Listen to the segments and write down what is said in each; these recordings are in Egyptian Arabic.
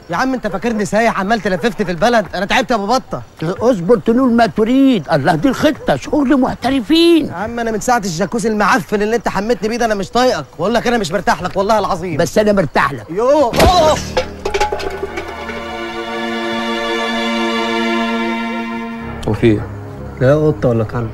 يا عم انت فاكرني سايح عمال تلففني في البلد انا تعبت يا ابو بطه اصبر تنول ما تريد الله دي الخطه شغل محترفين يا عم انا من ساعه الجاكوزي المعفن اللي انت حمتني بيه ده انا مش طايقك واقول لك انا مش مرتاح لك والله العظيم بس انا مرتاح لك يوه أوه. وفي ايه؟ لا قطه ولا كلب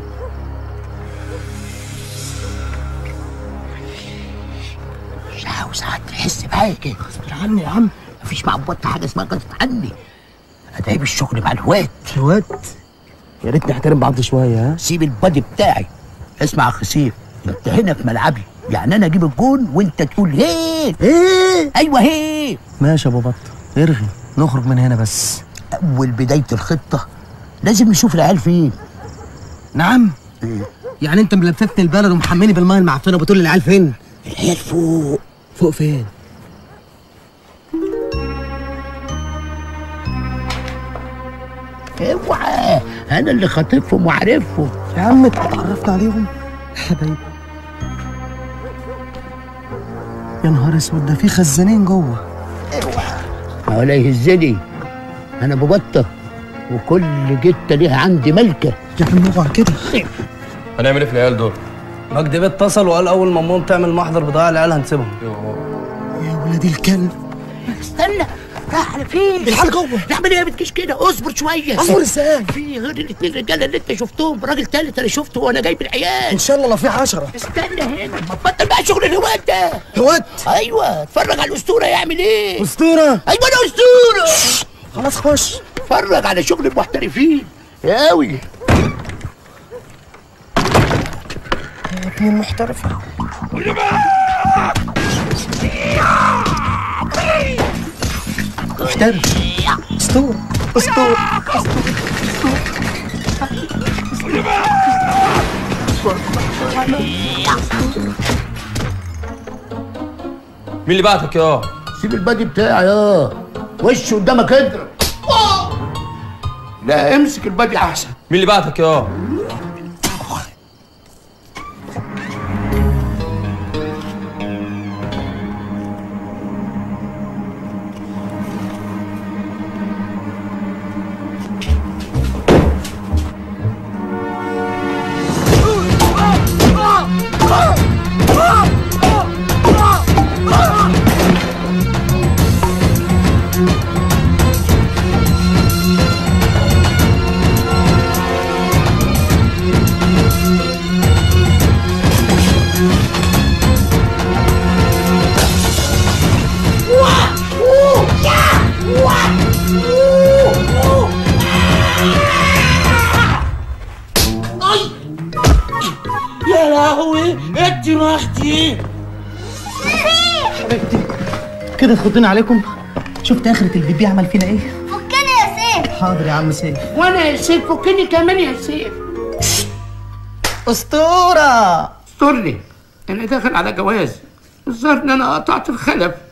مش عاوز حد يحس بحاجه غصب عني يا عم مفيش مع بط حاجه اسمها غصب عني انا جايب الشغل مع الواد الواد يا ريت نحترم بعض شويه ها سيب البادي بتاعي اسمع يا خسيف انت هنا في ملعبي يعني انا اجيب الجون وانت تقول هي ايه ايوه هي ماشي يا ابو بطه ارغي نخرج من هنا بس اول بدايه الخطه لازم نشوف العيال فين نعم يعني انت ملففتني البلد ومحملني بالميه المعفنه وبتقول لي العيال فين العيال فوق فوق فين اوعى انا اللي خاطفهم وعارفهم يا عم انت اتعرفت عليهم حبايبي يا نهار اسود ده في خزانين جوه ما ولا يهزني انا ببطه وكل جته ليها عندي ملكه يا عم اوعى كده هنعمل ايه في العيال دول؟ مجدي بيه اتصل وقال اول ما ماما تعمل محضر بضاعه العيال هنسيبهم يا ولادي الكلب استنى راح على فين الحال جوه العمليه ما بتجيش كده اصبر شويه اصبر ازاي في غير الاثنين رجاله اللي انت شفتهم راجل تالت انا شفته وانا جايب العيال ان شاء الله لو في عشرة استنى هنا ما تبطل بقى شغل الهواة ده هوات ايوه اتفرج على الاسطوره يعمل ايه اسطوره ايوه انا اسطوره خلاص خش اتفرج على شغل المحترفين قوي اتنين محترف محترف اسطوره اسطوره مين اللي بعتك يا سيب البادي بتاعي اه وش قدامك اضرب لا امسك البادي احسن مين اللي بعتك يا يا لهوي انت ما اختي كده تخضين عليكم شفت اخرة البيبي عمل فينا ايه فكني يا سيف حاضر يا عم سيف وانا يا سيف فكني كمان يا سيف اسطوره استرني انا داخل على جواز الظاهر ان انا قطعت الخلف